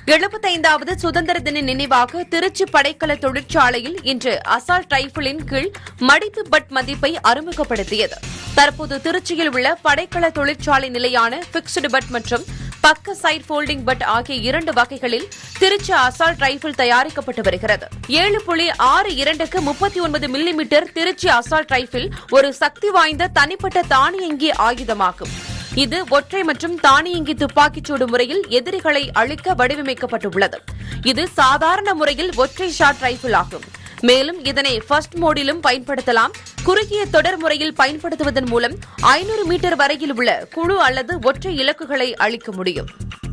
எழுபத்தைந்தாவது சுதந்திர தின நினைவாக திருச்சி படைக்கல தொழிற்சாலையில் இன்று அசால்ட் ரைபிளின் கீழ் மடிப்பு பட் மதிப்பை அறிமுகப்படுத்தியது தற்போது திருச்சியில் உள்ள படைக்கல தொழிற்சாலை நிலையான பிக்ஸ்டு பட் மற்றும் பக்க சைட் ஃபோல்டிங் பட் ஆகிய இரண்டு வகைகளில் திருச்சி அசால்ட் ரைபிள் தயாரிக்கப்பட்டு வருகிறது ஏழு புள்ளி ஆறு இரண்டுக்கு முப்பத்தி ஒன்பது மில்லிமீட்டர் திருச்சி அசால்ட் ரைபிள் ஒரு சக்தி வாய்ந்த தனிப்பட்ட தானியங்கி ஆயுதமாகும் இது ஒற்றை மற்றும் தானியங்கி துப்பாக்கிச் சூடு முறையில் எதிரிகளை அழிக்க வடிவமைக்கப்பட்டுள்ளது இது சாதாரண முறையில் ஒற்றை ஷாட் ரைபிள் ஆகும் மேலும் இதனை ஃபர்ஸ்ட் மோடிலும் பயன்படுத்தலாம் குறுகிய தொடர் முறையில் பயன்படுத்துவதன் மூலம் ஐநூறு மீட்டர் வரையில் உள்ள குழு அல்லது ஒற்றை இலக்குகளை அழிக்க முடியும்